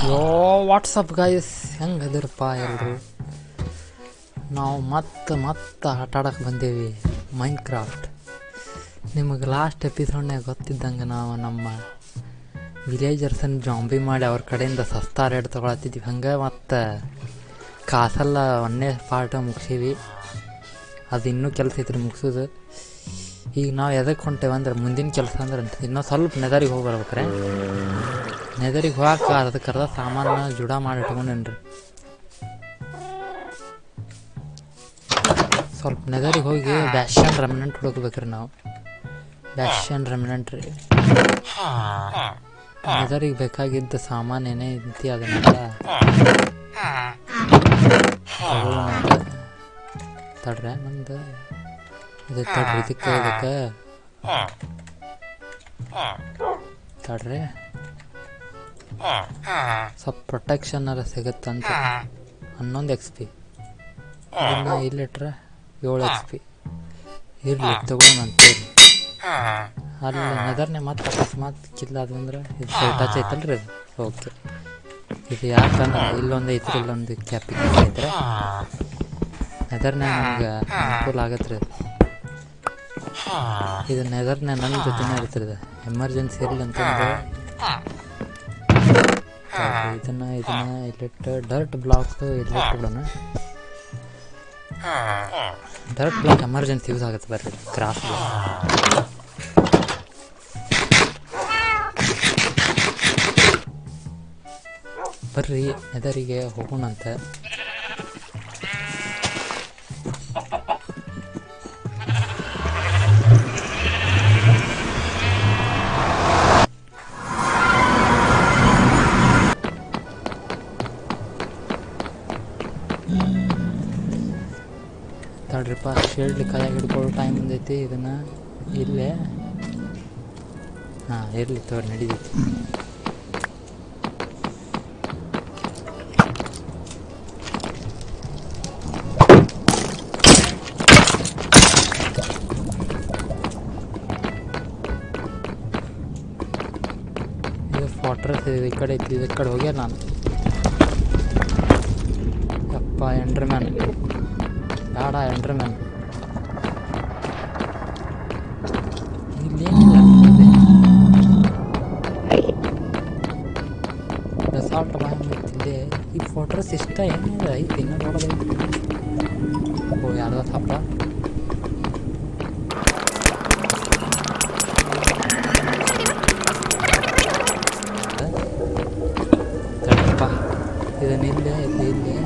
ಯೋ WhatsApp ಗಾಯಸ್ ಹೆಂಗೆ ಅದಿರಪ್ಪ ಎಲ್ಲರೂ ನಾವು ಮತ್ತೆ ಮತ್ತೆ ಆಟ ಆಡಕ್ಕೆ ಬಂದೇವಿ ಮೈನ್ ಕ್ರಾಫ್ಟ್ ನಿಮಗೆ ಲಾಸ್ಟ್ ಎಪಿಸೋಡ್ನಾಗ ಗೊತ್ತಿದ್ದಂಗೆ ನಾವು ನಮ್ಮ ವಿಲೇಜರ್ಸನ್ನು ಜಾಂಬಿ ಮಾಡಿ ಅವ್ರ ಕಡೆಯಿಂದ ಸಸ್ತಾ ರೇಟ್ ತೊಗೊಳತ್ತಿದ್ವಿ ಹಂಗೆ ಮತ್ತು ಕಾಸೆಲ್ಲ ಒಂದೇ ಪಾರ್ಟ ಮುಗಿಸೀವಿ ಅದು ಇನ್ನೂ ಕೆಲಸ ಐತ್ರಿ ಮುಗಿಸೋದು ಈಗ ನಾವು ಎದಕ್ಕೆ ಹೊಂಟೇವೆ ಅಂದ್ರೆ ಮುಂದಿನ ಕೆಲಸ ಅಂದ್ರೆ ಇನ್ನೂ ಸ್ವಲ್ಪ ನೆದರಿಗೆ ಹೋಗಿ ಬರ್ಬೇಕ್ರೆ ನೆದರಿಗೆ ಹೋಗಕ್ಕೆ ಅದಕ್ಕೆ ಕರ್ದ ಸಾಮಾನು ಜುಡ ಮಾಡಿ ಇಟ್ಕೊಂಡೇನ್ರಿ ಸ್ವಲ್ಪ ನೆದರಿಗೆ ಹೋಗಿ ಬ್ಯಾಷನ್ ರೆಮಿನೆಂಟ್ ಹುಡುಕ್ಬೇಕ್ರಿ ನಾವು ಬ್ಯಾಷನ್ ರೆಮಿನೆಂಟ್ ರೀ ನೆದರಿಗೆ ಬೇಕಾಗಿದ್ದ ಸಾಮಾನು ಏನೇ ಐತಿ ಅದನ್ನೆಲ್ಲ ತಗೊಳ್ಳೋಣ. ತಡ್ರೆ ನಮ್ದು ಇದು ತಡ್ರಿ ಇದಕ್ಕೆ ಇದಕ್ಕೆ ತಡ್ರಿ ಸ್ವಲ್ಪ ಪ್ರೊಟೆಕ್ಷನ್ ಸಿಗುತ್ತಂತ ಹನ್ನೊಂದು ಎಕ್ಸ್ ಪಿ ಇದನ್ನ ಇಲ್ಲಿಟ್ರೆ ಏಳು ಎಕ್ಸ್ ಪಿ ಇರ್ಲಿ ತಗೊಳ್ಳೋಣ ಅಂತೇಳಿ ಅಲ್ಲಿ ನೆದರ್ನೆ ಮತ್ತೆ ಅಕಸ್ಮಾತ್ ಕಿಲ್ಲ ಅದು ಅಂದ್ರೆ ಇದು ಟಚ್ ಐತಲ್ರಿ ಇದು ಓಕೆ ಇದು ಯಾಕಂದ್ರೆ ಇಲ್ಲೊಂದು ಐತ್ರಿ ಇಲ್ಲೊಂದು ಕ್ಯಾಪಿಕ್ ಐತ್ರಿ ನೆದರ್ನೆ ನಮ್ಗೆ ಅನುಕೂಲ ಆಗತ್ತೆ ರೀ ಇದು ನೆದರ್ನೆ ನನ್ನ ಜೊತೆನೇ ಇರ್ತದೆ ಇದು ಎಮರ್ಜೆನ್ಸಿ ಇರಲಿ ಅಂತಂದು ತಡ್ರಿ, ಇದನ್ನ ಇದನ್ನ ಇಲ್ಲಿಟ್ಟು ಡರ್ಟ್ ಬ್ಲಾಕ್ ಇಲ್ಲಿಟ್ಟು ಬಿಡೋಣ ಡರ್ಟ್ ಬ್ಲಾಕ್ ಎಮರ್ಜೆನ್ಸಿ ಯೂಸ್ ಆಗುತ್ತೆ ಬರ್ರಿ ಕ್ರಾಸ್ ಬರ್ರಿ ಎದರಿಗೆ ಹೋಗೋಣಂತೆ ತಡ್ರಿಪ್ಪ ಶೇಲ್ಡ್ ಕೈಯಾಗ ಹಿಡ್ಕೊಳ್ಳೋ ಟೈಮ್ ಬಂದೈತಿ ಇದನ್ನ ಇಲ್ಲೇ ಹಾಂ ಇರಲಿ ತೋರಿ ನಡೀತೈತಿ ಇದು ಫಾಟ್ರಸ್ ಈ ಕಡೆ ಐತಿ ಈ ಕಡೆ ಹೋಗ್ಯ ನಾನು ಯಪ್ಪ ಎಂಡ್ರ್ ಮ್ಯಾನ್ ಬೇಡ ಎಂಡ್ರ್ ಮ್ಯಾನ್ ಇಲ್ಲೇನಿಲ್ಲ ರೆಸಾರ್ಟ್ ಬಂದಿದೆ ಈ ಫೋಟ್ರಸ್ ಇಷ್ಟ ಏನಿದೆ ಐತಿ ಇನ್ನೂ ನೋಡೋದೈತಿ ಓ ಯಾರ್ದ ತಪ್ಪ ತಡಪ್ಪ ಇದನ್ನ ಇಲ್ಲೇ ಇದು ಇಲ್ಲೇ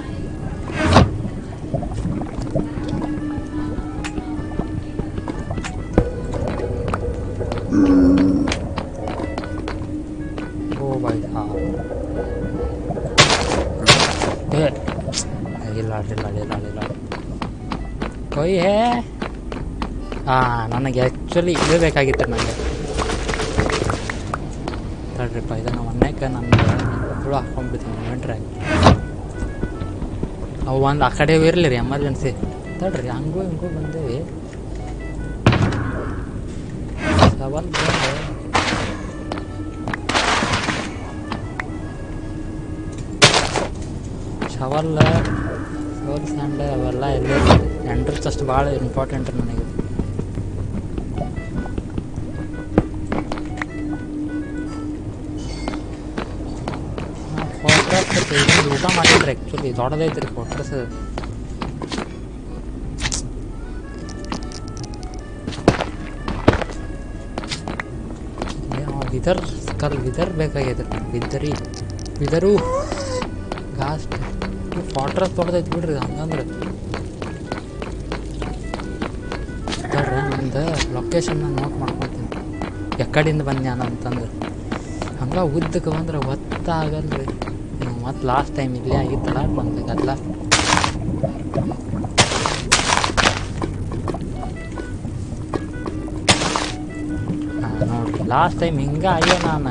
ಓ ಬಾಯ್ ಹಾ ಏ ಇಲ್ಲ ಇಲ್ಲ ಇಲ್ಲ ಇಲ್ಲ ಕೊಯ್ ಹೇ ಹಾಂ ನನಗೆ ಆ್ಯಕ್ಚುಲಿ ಇದೇ ಬೇಕಾಗಿತ್ತು ನನಗೆ ತಡ್ರಿಪ್ಪ ಇದನ್ನು ಮೊನ್ನೆಕ್ಕೆ ನಾನು ಹುಳು ಹಾಕೊಂಡ್ಬಿಡ್ತೀನಿ ಇನ್ವೆಂಟ್ರಾಗ ಅವು ಒಂದು ಆ ಕಡೆ ಇರಲಿ ರೀ ಎಮರ್ಜೆನ್ಸಿ ತಡ್ರಿ ಹಂಗೂ ಹಿಂಗೂ ಬಂದೇವಿ ಸವಾಲ್ ಬಂದೆ ಶವಲ್ ಶವಲ್ ಸ್ಯಾಂಡ್ ಅವೆಲ್ಲ ಎಲ್ಲೇ ಎಂಟ್ರಸ್ ಅಷ್ಟು ಭಾಳ ಇಂಪಾರ್ಟೆಂಟ್ ನನಗೆ ಫೋಟ್ರಸ್ ಇದು ಊಟ ಮಾಡಿದ್ರಿ ಆ್ಯಕ್ಚುಲಿ ದೊಡ್ಡದೈತ್ರಿ ಫೋಟ್ರಸ್ ವಿದರ್ ಸ್ಕಲ್ ವಿದರ್ ಬೇಕಾಗೈತೆ ವಿದರಿ ವಿದರು ಗಾಸ್ಟ್ ಫಾಟ್ರಸ್ ದೊಡ್ಡದೈತಿ ಬಿಡ್ರಿ ಹಂಗಂದ್ರೆ ತಡ್ರಿ ನಂದು ಲೊಕೇಶನ್ ನೋಟ್ ಮಾಡ್ಕೊತೀನಿ ಎಕ್ಕಡಿಂದ ಬಂದ್ಯಾನ ಅಂತಂದ್ರೆ ಹಂಗೆ ಉದ್ದಕ್ಕೆ ಬಂದ್ರೆ ಗೊತ್ತಾಗಲ್ರಿ ನೀವು ಮತ್ತು ಲಾಸ್ಟ್ ಟೈಮ್ ಇಲ್ಲೇ ಆಗಿತ್ತಲ್ಲ ನಮ್ದು ಗದ್ದಲ ಹಾಂ ನೋಡ್ರಿ ಲಾಸ್ಟ್ ಟೈಮ್ ಹಿಂಗೆ ಆಗ್ಯ ನಾನು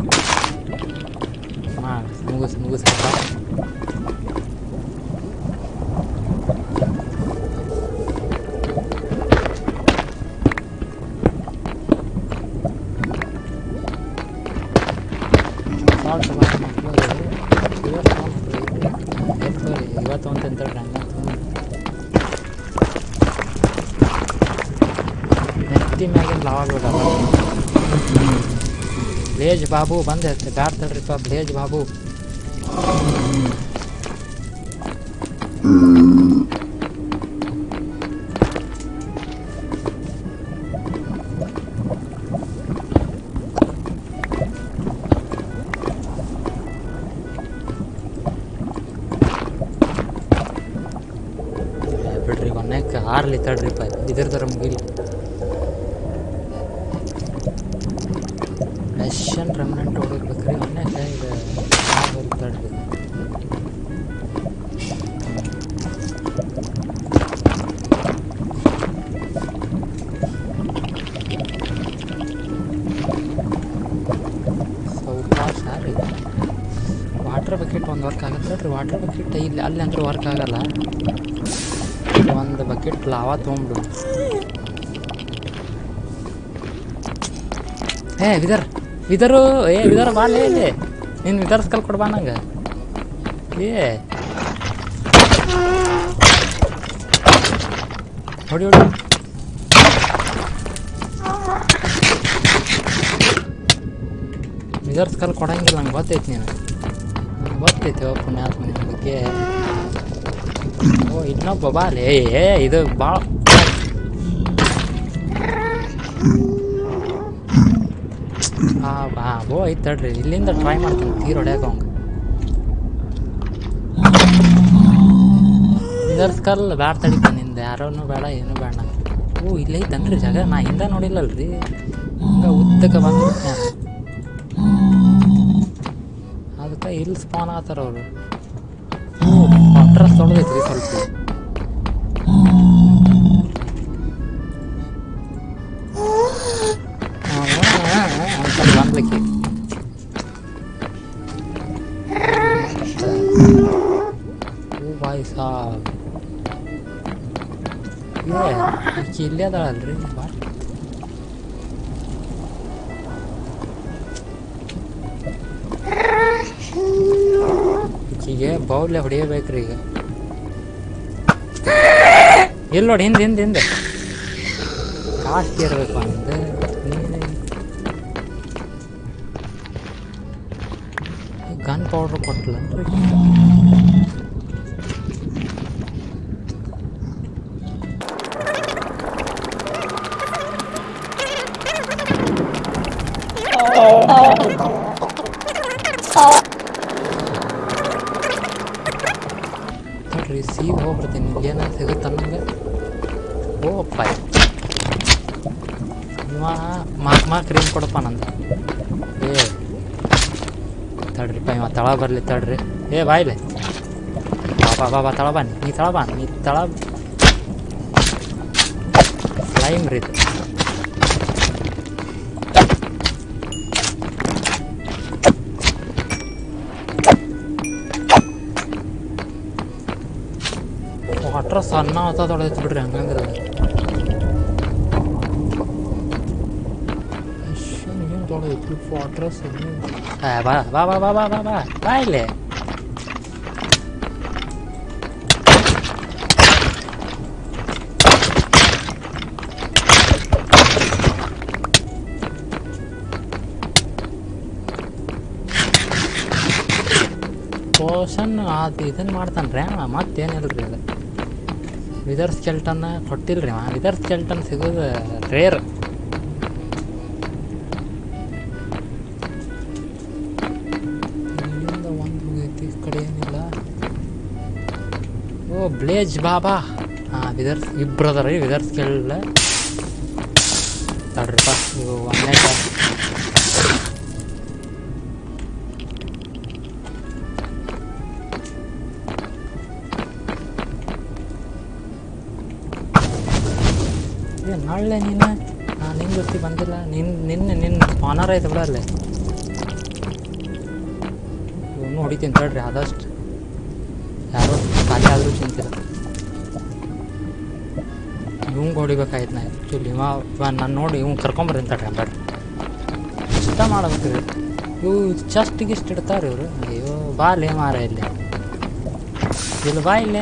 ಹಾಂ ಮುಗಿಸ್ ಮುಗಿಸ್ಬಿಟ್ಟ ಅಸಾಲ್ಟ್ ಇವತ್ತು ಅಂತ ಹೇಳ್ರಿ ಹಂಗ ನೆತ್ತಿ ಮ್ಯಾಗಿನ ಲಾವಾಗ ಬಿಡಲ್ಲ ಬ್ಲೇಜ್ ಬಾಬು ಬಂದೆ ಬ್ಯಾಡ್ ತಡ್ರಿಪ್ಪ ಬ್ಲೇಜ್ ಬಾಬು ಏ, ಬಿಡ್ರಿ ಒನ್ನೆಕ್ಕೆ ಆರ್ಲಿ ತಡ್ರಿಪ್ಪ ಇದ್ರದರ ಮುಗಿಲಿ ರಷ್ಯನ್ ರೆಮಿನೆಂಟ್ ಹೊಡಿಬೇಕ್ರಿ ಒನ್ನೆಕ್ಕೆ ಇದು ಆಗೋಲ್ ತಡ್ರಿ ಸೌಕಾಶ ರೀ ವಾಟರ್ ಬಕೆಟ್ ಒಂದು ವರ್ಕ್ ಆಗುತ್ತೆ ರೀ ವಾಟರ್ ಬಕೆಟ್ ಇಲ್ಲಿ ಅಲ್ಲಿ ಅಂದ್ರೆ ವರ್ಕ್ ಆಗಲ್ಲ ಒಂದು ಬಕೆಟ್ ಲಾವಾ ತೊಗೊಂಬಿಡು ಏ ವಿದರ್ ವಿದರು ಏ ವಿದರ್ ಬಾಲೇ ಇಲ್ಲಿ ನೀನು ವಿದರ್ಸ್ಕಲ್ ಕೊಡ್ಬಾ ನಂಗೆ ಏ ಹೊಡಿ ಹೊಡಿ ವಿದರ್ಸ್ಕಲ್ ಕೊಡಂಗಿಲ್ಲ ನಂಗೆ ಗೊತ್ತೈತಿ ನೀನು ನಂಗೆ ಗೊತ್ತೈತಿ ಓ ಪುಣ್ಯಾತ್ಮ ನಿನ್ನ ಬಗ್ಗೆ ಓ ಇನ್ನೊಬ್ಬ ಬಾಲೆ ಏ ಏ ಇದು ಭಾಳ ಆ ಬಾ ಬೋ ಐತ್ ತಡ್ರಿ ಇಲ್ಲಿಂದ ಟ್ರೈ ಮಾಡ್ತೀನಿ ತೀರ್ ಹೊಡ್ಯಾಕ ಅವಂಗ ವಿದರ್ಸ್ಕಲ್ ಬ್ಯಾಡ ತಡಿಪ ನಿಂದ ಯಾರೋನು ಬೇಡ ಏನು ಬೇಡ ನಂಗೆ ಓ ಇಲ್ಲೇ ಐತನ್ರಿ ಜಾಗ ನಾ ಹಿಂದ ನೋಡಿಲ್ಲಲ್ರಿ ಹಂಗ ಉದ್ದಕ್ಕೆ ಬಂದ್ಬಿಡ್ತೀನಿ ಅದಕ್ಕೆ ಇಲ್ಲಿ ಸ್ಪಾನ್ ಆತಾರ ಅವರು ಅಡ್ರೆಸ್ ತೊಳೆದೈತ್ರಿ ಸ್ವಲ್ಪ ಅಂಕಲ್ ಬಂದ್ಲಿಕ್ಕೆ ಓ ಬಾಯ್ ಸಾಬ್ ಏ ಈಕಿ ಇಲ್ಲೇ ಅದಾಳಲ್ರಿ ಬಾ ಈಕಿಗೆ ಬೌಲೆ ಹೊಡಿಯಬೇಕ್ರಿ ಈಗ ಇಲ್ಲಿ ನೋಡಿ ಹಿಂದೆ ಹಿಂದೆ ಹಿಂದೆ ಕಾಸ್ಟ್ ಇರಬೇಕು ಅಂತ ಗನ್ ಪೌಡ್ರ್ ಕೊಟ್ಲನ್ರಿ ನೋಡ್ರಿ ಸೀದ್ ಹೋಗ್ಬಿಡ್ತೀನಿ ಇಲ್ಲಿ ಏನಾದ್ರು ಸಿಗುತ್ತೆ ನನಗೆ ಓ ಪಾಯ್ ಇವ ಮಾಕ್ ಮಾಕ್ ಕ್ರೀಮ್ ಕೊಡಪ್ಪ ನಂದು ಏ ತಡ್ರಿಪ್ಪ ಇವ ತಳ ಬರಲಿ ತಡ್ರಿ ಏ ಬಾಯ್ಲೆ ಬಾ ಬಾ ಬಾ ತಳ ಬಾ ನೀ ತಳ ಬಾ ನೀ ತಳ ಸ್ಲೈಮ್ ರೀ ಇದು ವಾಟ್ರ್ ಸಣ್ಣ ಹೊತ್ತ ತೊಳೆದೈತಿ ಬಿಡ್ರಿ ಹಂಗಂದ್ರೆ ಏನು ತೊಳೆದೈತಿ ವಾಟ್ರ್ ಸಣ್ಣ ಬಾ ಬಾ ಬಾ ಬಾ ಬಾ ಬಾ ಬಾ ಬಾ ಇಲ್ಲಿ ಪೋಷನ್ ಅದು ಇದನ್ನು ಮಾಡ್ತಾನೆ ಅವ ಮತ್ತೇನಿಲ್ರಿ ಅದು ವಿದರ್ ಸ್ಕೆಲ್ಟನ್ ಕೊಟ್ಟಿಲ್ರಿ ಅವ ವಿದರ್ ಸ್ಕೆಲ್ಟನ್ ಸಿಗೋದು ರೇರ್ ಇಲ್ಲಿಂದ ಒಂದು ಹೋಗೈತಿ ಈ ಕಡೆ ಏನಿಲ್ಲ ಓ ಬ್ಲೇಜ್ ಬಾಬಾ ಹಾಂ ವಿದರ್ ಇಬ್ರು ಅದಾರ ರೀ ವಿದರ್ ಸ್ಕೆಲ್ ತಡ್ರಿಪ್ಪ ಇವು ಒಂದೇ ಏ ನಾಳೆ ನೀನು ನಾನು ನಿನ್ನ ಜೊತೆ ಬಂದಿಲ್ಲ ನಿನ್ನ ನಿನ್ನೆ ನಿನ್ನ ಸ್ಪಾನರ್ ಐತೆ ಬಿಡ ಅಲ್ಲೇ ಇವನು ಹೊಡಿತೀನಿ ತಡ್ರಿ ಆದಷ್ಟು ಯಾರೋ ಖಾಲಿ ಆದರೂ ಚಿಂತಿಲ್ಲ ಇವಂಗೆ ಹೊಡಿಬೇಕಾಯ್ತು ನಾ ಆ್ಯಕ್ಚುಲಿ ಇವ ಇವ ನಾನು ನೋಡಿ ಇವ್ನು ಕರ್ಕೊಂಬರ್ತೀನಿ ತಡ್ರಿ ಬರ್ರಿ ಇಷ್ಟ ಮಾಡ್ಬೇಕ್ರಿ ಇವು ಚೆಸ್ಟ್ ಗಿಸ್ಟ್ ಇಡ್ತಾರೆ ಇವರು ಅಯ್ಯೋ ಬಾಲೆ ಮಾರ ಇಲ್ಲಿ ಇಲ್ಲಿ ಬಾ ಇಲ್ಲೇ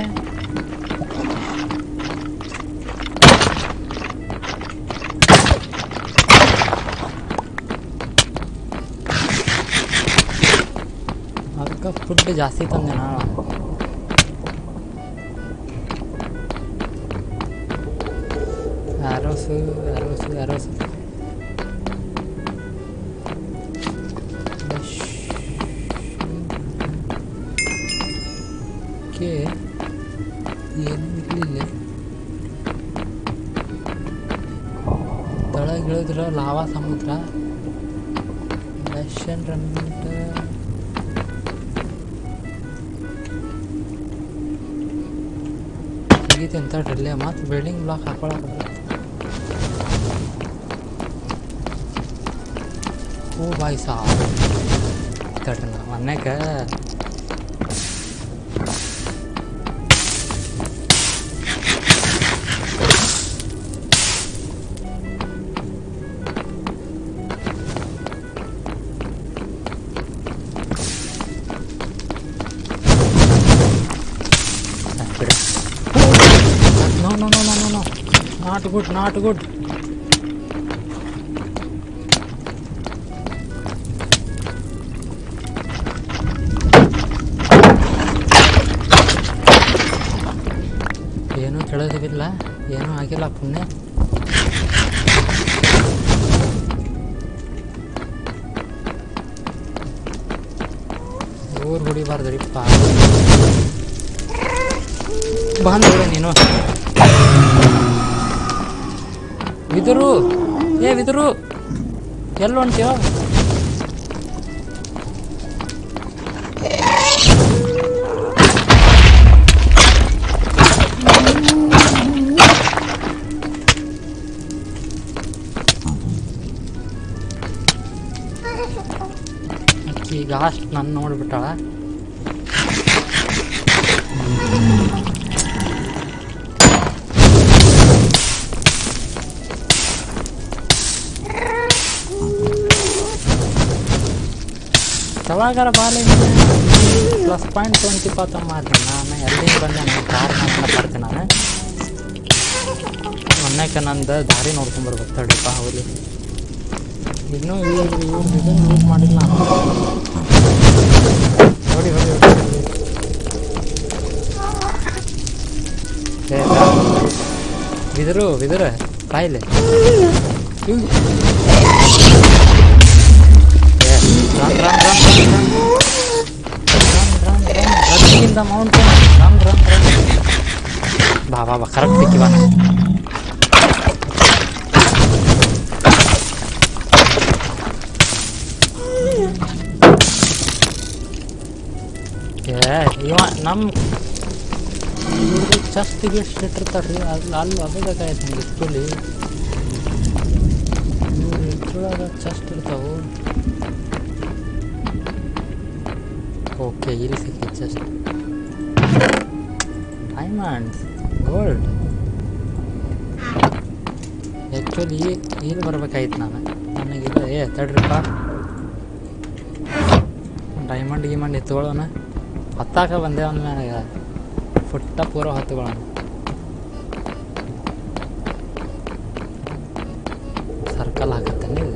ಅದಕ್ಕೆ ಫುಡ್ ಜಾಸ್ತಿ ತಂದೆ ನಾನು ಅರೋಸು ಅರೋಸು ಅರೋಸು ಓಕೆ ಏನು ಇರಲಿಲ್ಲ ತಳಗೆ ಇಳಿದ್ರೆ ಲಾವಾ ಸಮುದ್ರ ರಷ್ಯನ್ ರನ್ಮೆಂಟ್ ಮುಗೀತಿ ಅಂತ ಡ್ರಿಲ್ಲೇ ಮತ್ತು ಬಿಲ್ಡಿಂಗ್ ಬ್ಲಾಕ್ ಹಾಕೊಳಕ್ಕೆ ಓ ಬಾಯ್ ಸಾ ತಡ್ರಿ ನಾ ಮನ್ಯಾಗ ಬಿಡ no no no no no no not good not good ಏನೂ ಕೇಳೋದಿಲ್ಲ ಏನೂ ಆಗಿಲ್ಲ ಪುಣ್ಯ ಊರು ಹೊಡಿಬಾರ್ದ್ರಿಪ್ಪ ಬಂದ್ ಬಿಡು ನೀನು ವಿದುರು ಏ ವಿದುರು ಎಲ್ಲಿ ಹೊಂಟ್ಯೋ ಆಕಿ ಈಗ ಅಷ್ಟು ನನ್ನ ನೋಡ್ಬಿಟ್ಟಾಳ ಯಾವಾಗಾರ ಬಾಲಿ ಪ್ಲಸ್ ಪಾಯಿಂಟ್ ಟ್ವೆಂಟಿ ಪಾತ ಮಾಡ್ತೀನಿ ನಾನು ಎಲ್ಲಿಂದ ಬಂದೆ ನನ್ನ ಕಾರ್ ನಾನು ಬರ್ತೀನಿ ನಾನು ಮೊನ್ನೆಕ ನಂದು ದಾರಿ ನೋಡ್ಕೊಂಬರ್ಬೇಕು ತಡಿಪ್ಪ ಹೌದು ಇನ್ನೂ ಯೂಸ್ ಯೂಸ್ ಇದನ್ನು ಯೂಸ್ ಮಾಡಿಲ್ಲ ನಾನು ಹೊಡಿ ಹೊಡಿ ಹೊಡಿ ಹೊಡಿ. ಏ, ಬಾ. ಬಿದರು ಬಿದರು ಕಾಯಿಲೆ ಇವ್. ಏ, run, run, run, run, run. Run, run, run. Running in the mountain. Run, run, run. ಬಾ ಬಾ ಬಾ ಕರೆಕ್ಟ್ ಸಿಕ್ಕಿ ಬಾ ಏ ಇವ ನಮ್ಮ ಇವ್ರದ್ದು ಚಸ್ಟಿಗೆ ಎಷ್ಟು ಇಟ್ಟಿರ್ತಾರೆ ರೀ ಅಲ್ಲಿ ಅಲ್ಲಿ ಅದು ಬೇಕಾಯ್ತು ನಮ್ಗೆ ಇಟ್ಕೊಳ್ಳಿ ಇವ್ರು ಇಟ್ಕೊಳ್ಳೋದ ಚಸ್ಟ್ ಇರ್ತಾವು ಓಕೆ ಇಲ್ಲಿ ಸಿಕ್ಕಿ ಜಸ್ಟ್ ಡೈಮಂಡ್ಸ್ ಗೋಲ್ಡ್ ಆ್ಯಕ್ಚುಲಿ ಇಲ್ಲಿ ಬರ್ಬೇಕಾಯ್ತು ನಾನು ನನಗಿಲ್ಲ ಏ ತಡ್ರಿಪ್ಪ ಡೈಮಂಡ್ ಗಿಮಂಡ್ ಎತ್ಕೊಳ್ಳೋಣ ಹತ್ತಾಕ ಬಂದೆ ಅವನ ನನಗೆ ಫುಟ್ಟ ಪೂರ ಹತ್ತುಗಳೋಣ ಸರ್ಕಲ್ ಹಾಕತ್ತೇನೆ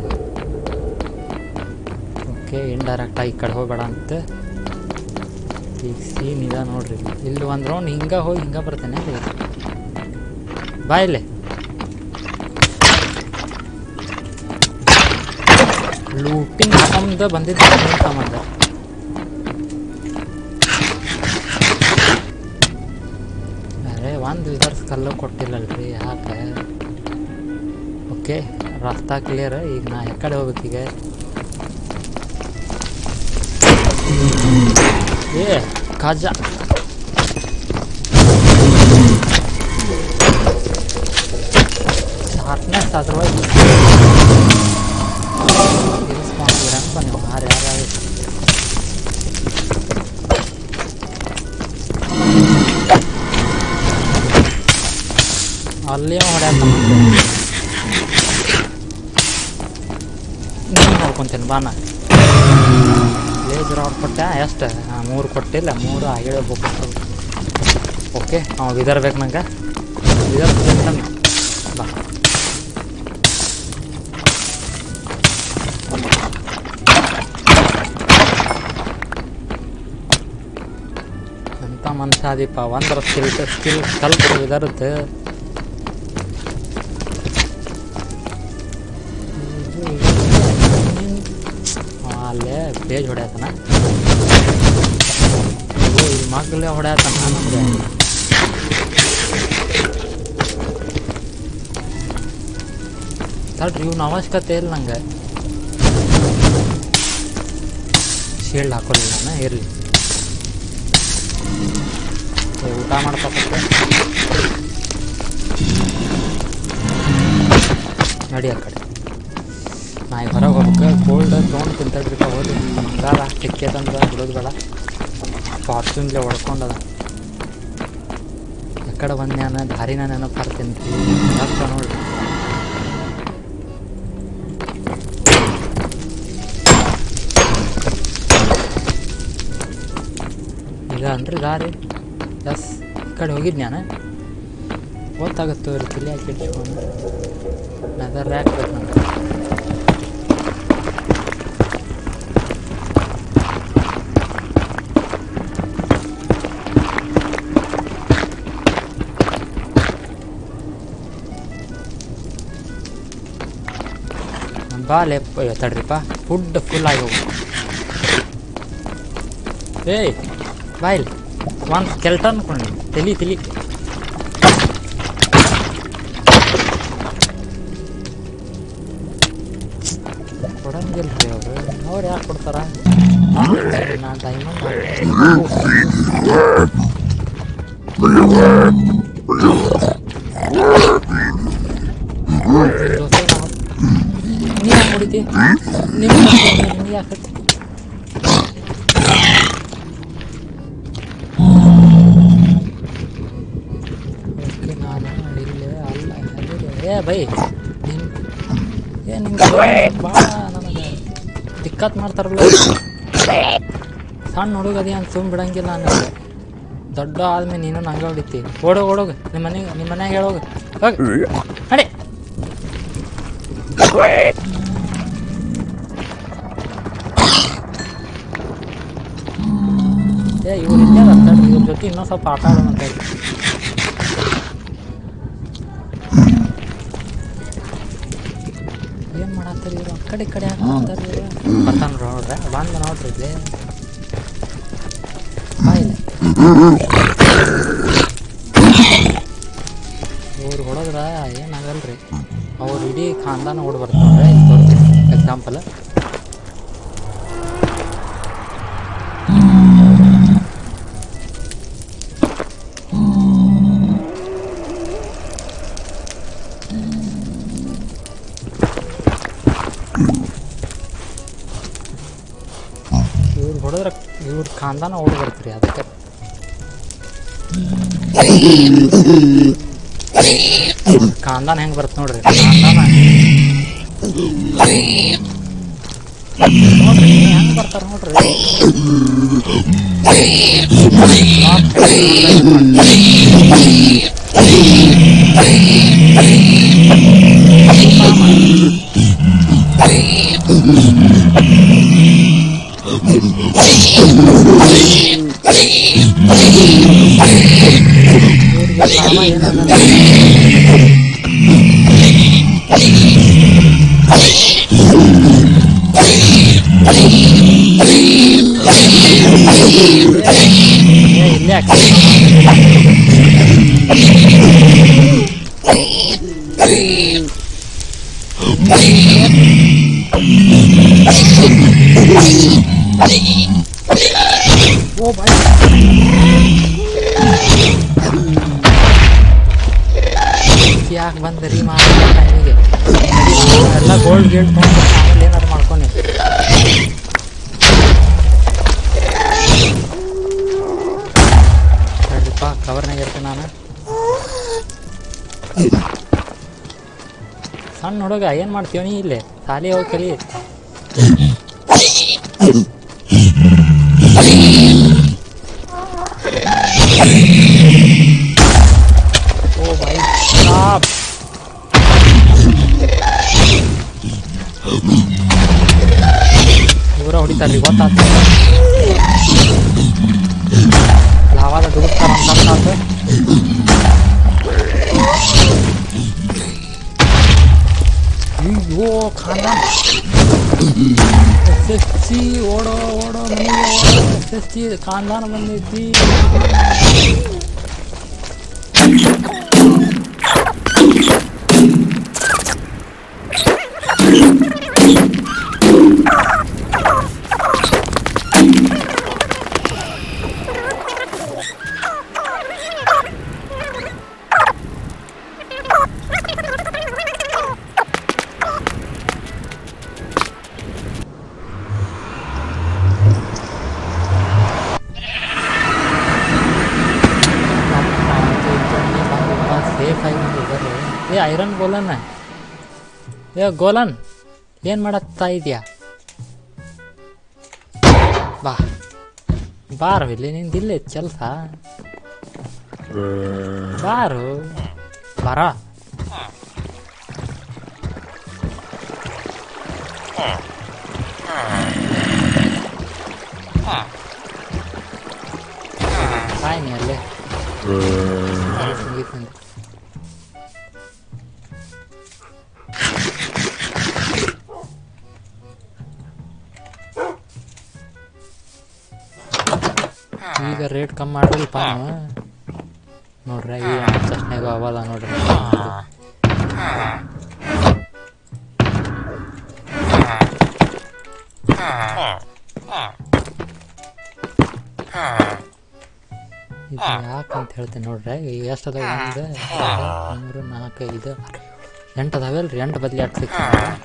ಓಕೆ ಇಂಡೈರೆಕ್ಟಾಗಿ ಈ ಕಡೆ ಹೋಗ್ಬೇಡ ಅಂತ ಈಗ ಸೀನ್ ಇದೆ ನೋಡ್ರಿ ಇಲ್ಲಿ ಒಂದು ರೌಂಡ್ ಹಿಂಗೆ ಹೋಗಿ ಹಿಂಗೆ ಬರ್ತೇನೆ ಬಾಯಿಲೆ ಲೂಟಿಂಗ್ ಸಂಬಂಧ ಬಂದಿದ್ದ ಸಂಬಂಧ ಅರೆ ಒಂದು ವಿದರ್ಸ್ ಕಲ್ಲು ಕೊಟ್ಟಿಲ್ಲಲ್ರಿ ಯಾಕೆ ಓಕೆ ರಸ್ತಾ ಕ್ಲಿಯರ್ ಈಗ ನಾ ಕಡೆ ಹೋಗ್ಬೇಕೀಗ ಏ ಕಾಜಾ ಶಾರ್ಪ್ನೆಸ್ ಅದ್ರೊಳಗೆ ಇರಿಸ್ಕೊಂಡಿದ್ರಂತ ನೀವು ಯಾರು ಯಾರು ಅಲ್ಲೇ ಹೊಡ್ಯಾಕ ನೀನು ನೋಡ್ಕೊಂತೇನೆ ಬಾನ ಬ್ಲೇಜ್ ರಾಡ್ ಕೊಟ್ಟೆ ಎಷ್ಟು ಮೂರು ಕೊಟ್ಟಿಲ್ಲ ಮೂರು ಆಗಿಳೆ ಬೇಕು ಓಕೆ ಅವ ವಿದರ್ ಬೇಕು ನಂಗೆ ವಿದರ್ ಬೇಕು ಬಾ ಎಂಥ ಮನುಷ್ಯ ಅದೀಪ ಒಂದರ ಸ್ಕಿಲ್ ಸ್ಕಿಲ್ ಕಲ್ಪ್ ವಿದರ್ದು ಅವ ಅಲ್ಲೇ ಪೇಜ್ ಹೊಡ್ಯಾತನ ಓ ಈ ಮಗ್ಲೇ ಹೊಡ್ಯಾತನ ನಮಗೆ ತಡ್ರಿ ಇವ್ನ ಅವಶ್ಯಕತೆ ಇಲ್ಲ ನಂಗೆ ಶೀಲ್ಡ್ ಹಾಕೊಳ್ಳಿಲ್ಲ ನಾನು ಇರಲಿ ಊಟ ಮಾಡ್ತಾ ನಡಿ ಆ ಕಡೆ ನಾ ಈಗ ಹೊರಗೆ ಹೋಗ್ಬೇಕು ಕೋಲ್ಡ್ ತೊಗೊಂಡು ತಿಂತಾಡ್ರಿಪ್ಪ ಹೋಗಿ ಮಂಗಾರ ಟಿಕೆಟ್ ಅಂತ ಬಿಡೋದು ಬೇಡ ಫಾರ್ಚೂನ್ಲೆ ಹೊಡ್ಕೊಂಡದ ಎಕಡೆ ಬಂದ್ಯಾನ ದಾರಿನ ನೆನಪು ಹಾರ್ತೀನಿ ಹತ್ರ ನೋಡಿ ಈಗ ಅನ್ರಿ ದಾರಿ ಎಸ್ ಈ ಕಡೆ ಹೋಗಿದ್ನ್ಯಾನ ಗೊತ್ತಾಗುತ್ತೆ ಇವ್ರು ತಲೆ ಹಾಕಿ ಇಟ್ಕೊಂಡು ನೆದರ್ ಹಾಕ್ಬೇಕು ನಂಗೆ ಬಾ ಲೆಪ್ ತಡ್ರಿಪ್ಪ ಫುಡ್ ಫುಲ್ ಆಗಿ ಹೋಗು ಏಯ್ ಬಾಯ್ ಒಂದು ಕೆಲ್ಟನ್ ಕೊಂಡು ತಲಿ ತಲಿ ಕೊಡಂಗಿಲ್ಲ ರೀ ಅವರು ಅವ್ರು ಯಾಕೆ ಕೊಡ್ತಾರ ನಾ ಡೈಮಂಡ್ ನೀ ಯಾಕೆ ಹೊಡಿತಿ ನೀವು ನೀ ಯಾಕೆ ಓಕೆ ನಾನು ಇಲ್ಲೇ ಅಲ್ಲ ಅಲ್ಲಿದೆ. ಏ ಬೈ ನಿನ್ ಏ ನಿಂಗೆ ಭಾಳ ನನಗೆ ದಿಕ್ಕತ್ ಮಾಡ್ತಾರಲ್ಲ ಸಣ್ಣ ಹುಡುಗದಿ ಅಂತ ಸುಮ್ ಬಿಡಂಗಿಲ್ಲ ನನಗೆ ದೊಡ್ಡ ಆದ್ಮೇಲೆ ನೀನು ನಂಗೆ ಹೊಡಿತಿ ಓಡೋಗ ಓಡೋಗ ನಿಮ್ಮ ಮನೆಗೆ ನಿಮ್ಮ ಮನ್ಯಾಗ ಹೇಳೋಗ ಹೋಗಿ ನಡಿ ಏ ಇವ್ರು ಇಲ್ಲೇ ಅದಾರ ತಡ್ರಿ, ಇವ್ರ ಜೊತೆ ಇನ್ನೂ ಸ್ವಲ್ಪ ಆಟ ಆಡೋಣ ಅಂತ ಹೇಳಿ ಏನು ಮಾಡತ್ತಾರೆ ಇವರು ಆ ಕಡೆ ಈ ಕಡೆ ಹಾಕ್ತಾರೆ ಇವರು ಬರ್ತಾನೆ ನೋಡ್ರೆ ಬಂದು ನೋಡ್ರಿ ಇಲ್ಲಿ ಬಾ ಇಲ್ಲಿ ಇವ್ರು ಹೊಡೋದ್ರ ಏನಾಗಲ್ರಿ ಅವ್ರು ಇಡೀ ಖಾನ್ದಾನ ಓಡಿ ಬರ್ತಾರೆ ಎಕ್ಸಾಂಪಲ್ ಇವ್ರು ಹೊಡೆದ್ರೆ ಇವ್ರ ಖಾನ್ದಾನ ಓಡಿ ಬರ್ತೀರಿ ಅದಕ್ಕೆ ಇವ್ರ್ ಖಾನ್ದಾನ ಹೆಂಗೆ ಬರುತ್ತೆ ನೋಡ್ರಿ ಖಾನ್ದಾನ ನೋಡ್ರಿ ಹೆಂಗೆ ಬರ್ತಾರ ನೋಡ್ರಿ ಇವ್ರಿಗೆ ಲಾಭ ಏನಾಗಲ್ಲ ಏ, ಇಲ್ಲೇ ಹಾಕಿ ಓ ಬಾಯ್ ಯಾಕೆ ಬಂದ್ರಿ ಮಾಡಿ ಟೈಮಿಗೆ ಎಲ್ಲ ಗೋಲ್ಡ್ ಗೇಟ್ ತೊಗೊಂಡು ಆಮೇಲೆ ಏನಾದ್ರು ಮಾಡ್ಕೊಂಡು ಹೇಳ್ರಿಪ್ಪ ಕವರ್ನಾಗ ಇರ್ತೀನಿ ನಾನು ಸಣ್ಣ ಹುಡುಗ ಏನು ಮಾಡ್ತೀವ ನೀ ಇಲ್ಲೇ ಸಾಲಿ ಹೋಗಿ ಕಲಿ ಲಾವಾದ ದುಡುಕ್ತಾರ ಅಂತ ಅಯ್ಯೋ ಖಾನ ಎಸ್ ಎಸ್ ಸಿ ಓಡೋ ಓಡೋ ಮನೆಗೆ ಓಡೋ ಎಸ್ ಎಸ್ ಸಿ ಖಾನ್ದಾನ ಬಂದೈತಿ ಸೇಫ್ ಆಗಿ ಬಂದಿದ್ದಾರೆ ಏ ಐರನ್ ಗೋಲನ್ ಏ ಗೋಲನ್ ಏನು ಮಾಡತ್ತಾ ಇದೆಯಾ ಬಾ ಬಾರು ಇಲ್ಲಿ ನಿಂದಿಲ್ಲ ಕೆಲಸ ಬಾರು ಬರ ಕಾಯ್ ನೀ ಅಲ್ಲೇ ಸಂಗೀತ ಅಂದೆ. ಈಗ ರೇಟ್ ಕಮ್ಮಿ ಮಾಡ್ರಲ್ಪ ನೀವು ನೋಡ್ರಿ ಈ ಚಶ್ನೆಗ ಅವಲ್ಲ ನೋಡ್ರಿ ಇದು ಯಾಕಂತ ಹೇಳ್ತೀನಿ ನೋಡ್ರಿ ಈಗ ಎಷ್ಟು ಅದಾವ ಒಂದು ಎರಡು, ಮೂರು ನಾಲ್ಕು ಐದು ಆರು, ಎಂಟು ಅದಾವಲ್ರಿ ಎಂಟು ಬದಲಿ ಎಷ್ಟು ಸಿಕ್ತ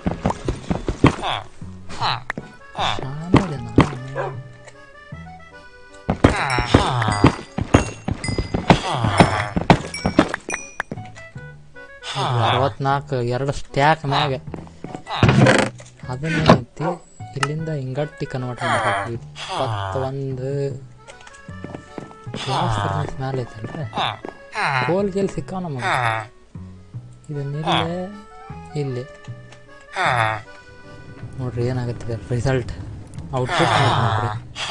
ಅರವತ್ನಾಲ್ಕು ಎರಡು ಸ್ಟ್ಯಾಕ್ ಮ್ಯಾಗ ಅದನ್ನೇನೈತಿ ಇಲ್ಲಿಂದ ಹಿಂಗಟ್ಟಿ ಕನ್ವರ್ಟ್ ಮಾಡಬೇಕು ಇಪ್ಪತ್ತೊಂದು ಗ್ಲಾಸ್ ಫರ್ನೆಸ್ ಮ್ಯಾಲೆ ಐತಲ್ರಿ ಕೋಲ್ ಗೇಲ್ ಸಿಕ್ಕಾವ ನಮಗೆ ಇದನ್ನಿಲ್ಲೇ ಇಲ್ಲಿ ನೋಡ್ರಿ ಏನಾಗುತ್ತೆ ರಿಸಲ್ಟ್ ಔಟ್ಪುಟ್ ನೋಡ್ರಿ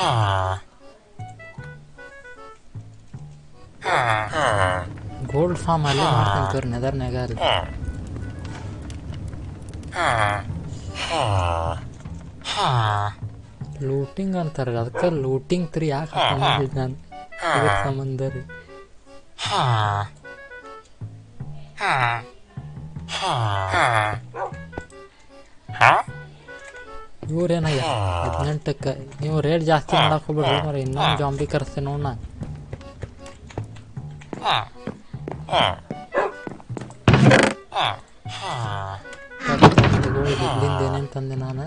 ಗೋಲ್ಡ್ ಫಾರ್ಮ್ ಅಲ್ಲೇ ಮಾಡ್ತೀನಿ ತೋರಿ ನೆದರ್ನಾಗ ಅಲ್ಲಿ ಲೂಟಿಂಗ್ ಅಂತಾರೆ ಅದಕ್ಕೆ ಲೂಟಿಂಗ್ ತ್ರೀ ಯಾಕೆ ಹಾಕೊಂಡಿದ್ದು ನಾನು ಇದಕ್ಕೆ ಸಂಬಂಧ ರೀ ಇವ್ರೇನಾಗ್ಯ ಹದಿನೆಂಟಕ್ಕೆ ನೀವು ರೇಟ್ ಜಾಸ್ತಿ ಮಾಡಕ್ ಹೋಗ್ಬಿಡ್ರಿ ಮರ ಇನ್ನೊಂದು ಜಾಂಬಿ ಕರೆಸ್ತೇನೆ ನೋಡ್ ನಾ ಇಲ್ಲಿಂದ ಏನೇನು ತಂದೆ ನಾನು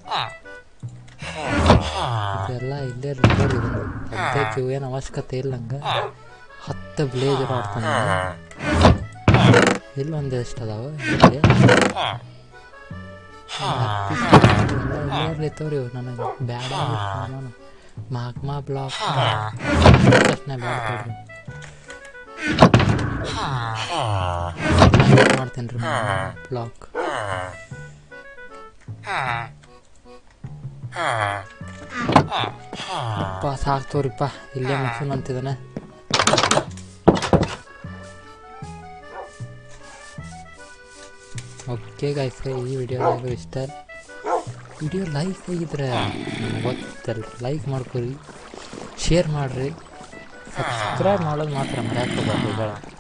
ಇದೆಲ್ಲ ಇಲ್ಲೇ ರಿಪೇರಿ ಬಂದು ಸದ್ಯಕ್ಕೆ ಇವೇನು ಅವಶ್ಯಕತೆ ಇಲ್ಲ ನಂಗೆ ಹತ್ತು ಬ್ಲೇಜ್ ರಾಡ್ ತಂದೆ ಇಲ್ಲಿ ಒಂದು ಎಷ್ಟು ಅದಾವ ಇಲ್ಲಿ ಇಲ್ಲೇ ತೋರಿ ನನಗೆ ಬ್ಯಾಡ ನಾನು ಮಾಗ್ಮಾ ಬ್ಲಾಕ್ ತಕ್ಷಣ ಬ್ಯಾಡ ಕೊಡ್ರಿ ಮಾಡ್ತೇನೆ ರೀ ಬ್ಲಾಕ್ ಅಪ್ಪ ಸಾಕು ತೋರಿಪ್ಪ ಇಲ್ಲೇ ಮುಗಿಸೋಣ ಅಂತಿದ್ದಾನೆ ಓಕೆ ಗೈಸ್ ಈ ವಿಡಿಯೋದಾಗ ಇಷ್ಟ ವಿಡಿಯೋ ಲೈಕ್ ಆಗಿದ್ರೆ ಗೊತ್ತಲ್ಲ ಲೈಕ್ ಮಾಡ್ಕೊರಿ ಶೇರ್ ಮಾಡಿರಿ ಸಬ್ಸ್ಕ್ರೈಬ್ ಮಾಡೋದು ಮಾತ್ರ ಮರ್ಯಾಕೆ ಹೋಗ್ಬಾರ್ದು